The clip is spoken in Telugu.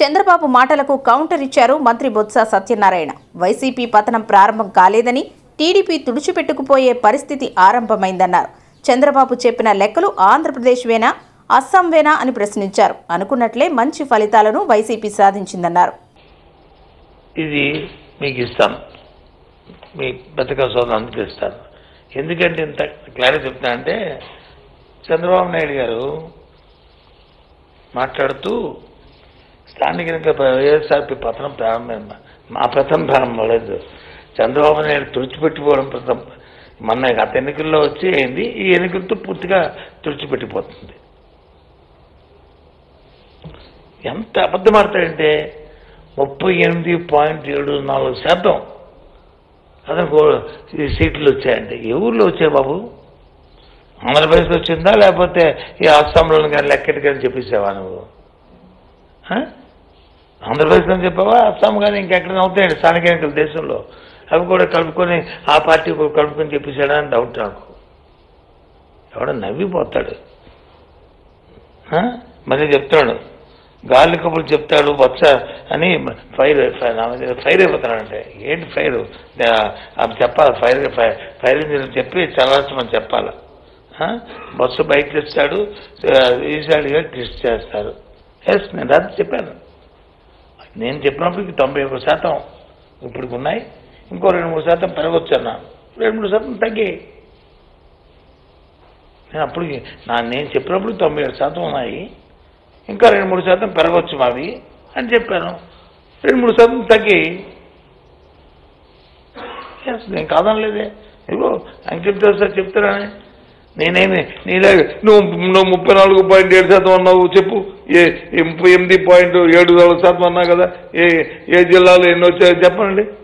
చంద్రబాబు మాటలకు కౌంటర్ ఇచ్చారు మంత్రి బొత్స సత్యనారాయణ వైసీపీ పతనం ప్రారంభం కాలేదని టీడీపీ తుడిచిపెట్టుకుపోయే పరిస్థితి ఆరంభమైందన్నారు చంద్రబాబు చెప్పిన లెక్కలు ఆంధ్రప్రదేశ్ వేనా అస్సాం వేనా అని ప్రశ్నించారు అనుకున్నట్లే మంచి ఫలితాలను వైసీపీ సాధించిందన్నారు ఇది మీకు ఇస్తాను మీ బతుక సోదరునికి ఇస్తాను ఎందుకంటే ఇంత క్లారిటీ చెప్తున్నా అంటే చంద్రబాబు నాయుడు గారు మాట్లాడుతూ స్థానిక ఎన్నికల వైఎస్ఆర్పి పతనం ప్రారంభం మా పతనం ప్రారంభం లేదు చంద్రబాబు నాయుడు తుడిచిపెట్టిపోవడం ప్రతం మొన్న గత ఎన్నికల్లో వచ్చి అయింది ఈ ఎన్నికలతో పూర్తిగా తుడిచిపెట్టిపోతుంది ఎంత అబద్ధం ఆడతాడంటే ముప్పై ఎనిమిది పాయింట్ ఏడు నాలుగు శాతం అతనికి ఈ సీట్లు వచ్చాయండి ఏ ఊర్లో వచ్చాయి బాబు ఆంధ్రప్రదేశ్లో వచ్చిందా లేకపోతే ఈ అస్సాంలో కానీ లెక్కటి కానీ చెప్పేసావా నువ్వు ఆ? ఆంధ్రప్రదేశ్లో చెప్పావా అస్సాం కానీ ఇంకెక్కడ అవుతాయండి స్థానిక ఎన్నికల దేశంలో అవి కూడా కలుపుకొని ఆ పార్టీ కూడా కలుపుకొని చెప్పేశాడా అని డౌట్ నాకు ఎవడ నవ్విపోతాడు ఆ? మళ్ళీ చెప్తాడు గాలి కబుర్లు చెప్తాడు బొత్స అని ఫైర్ ఫైర్ నా మీద ఫైర్ అయిపోతాడంటే ఏంటి ఫైర్ అది చెప్పాలి ఫైర్ ఫైర్ ఫైర్ ఇంజిన్ చెప్పి చల్లార్చమని చెప్పాలి ఆ? బస్సు బయటకు ఇస్తాడు ఈసారిగా టెస్ట్ చేస్తారు ఎస్ నేను రాత్రి చెప్పాను నేను చెప్పినప్పటికి తొంభై ఒక శాతం ఇప్పుడు ఉన్నాయి ఇంకో రెండు మూడు శాతం పెరగొచ్చు అన్నా రెండు మూడు శాతం తగ్గాయి నేను అప్పుడు నా నేను చెప్పినప్పుడు తొంభై ఏడు శాతం ఉన్నాయి ఇంకా రెండు మూడు శాతం పెరగవచ్చు మావి అని చెప్పాను రెండు మూడు శాతం తగ్గాయి ఎస్ నేను కాదనలేదే ఇగో అంకిత సార్ చెప్తారని నేనేమి నీలే నువ్వు నువ్వు ముప్పై నాలుగు పాయింట్ ఏడు శాతం అన్నావు చెప్పు ఏ ఏ ముప్పై ఎనిమిది పాయింట్ ఏడు నాలుగు శాతం అన్నా కదా ఏ ఏ జిల్లాలో ఎన్ని వచ్చాయో చెప్పండి